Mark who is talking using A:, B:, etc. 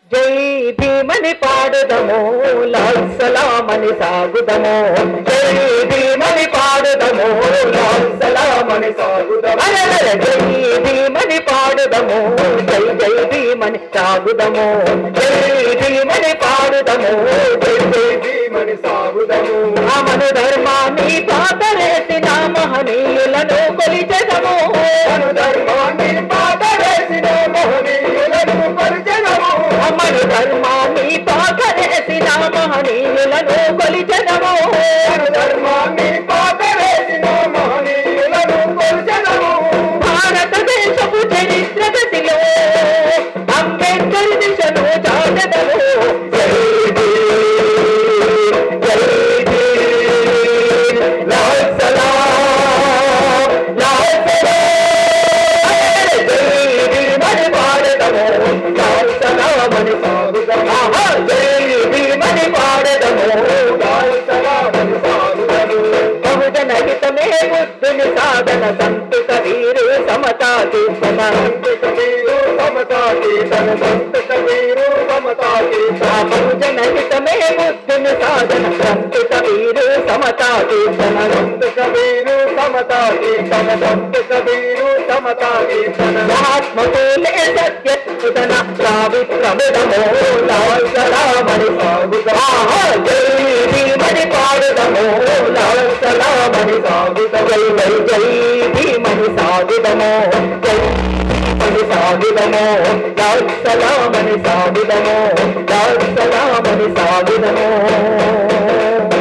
A: జై భీమని పాడుదము లాల్ సలామని సాగుదము జై భీమని పాడుదము లాల్ సలామని సాగుదము అరెరెరె, జై భీమని పాడుదము జై జై భీమని సాగుదము జై భీమని పాడుదము జై జై భీమని సాగుదము రామను ధర్మాన్ని పాతరేసిన మహనీయులను కొలిచెదము మను ధర్మాన్ని పాతరేసిన మహనీయులను కొలిచెదము అమను ధర్మాన్ని పాతరేసిన మహనీయులను కొలిచెదము మను ధర్మాన్ని పాతరేసిన మహనీయులను కొలిచెదము భారతదేశపు చరిత్ర గతిలో అంబేద్కర్ దిశను చాటెదము జై భీమ్, జై భీమ్, లాల్ సలాం, లాల్ సలాం. జై భీమని పాడెదము, లాల్ సలామని సాగుదము. ఆహా, జై భీమని పాడెదము, లాల్ సలామని సాగుదము. బహుజన హితమే బుద్ధుని సాధన సంతుత వీరు సమతా కీర్తన సంతుత వీరు సమతా కీర్తన సంతుత వీరు సమతా కీర్తన బహుజన హితమే బుద్ధుని సాధన సంతుత వీరు సమతా కీర్తన సంతుత వీరు సమతా కీర్తన సంతుత వీరు సమతా కీర్తన మహాత్మకులే సత్య సుదన సావిత్రమిదమో లాల్ సలామని సాగుదమా జై భీమని పాడుదమో లాల్ సలామని సాగుదమై జై జై భీమని సాగుదమో జై భీమని సాగుదమో లాల్ సలామని సాగుదమో లాల్ సలామని సాగుదమో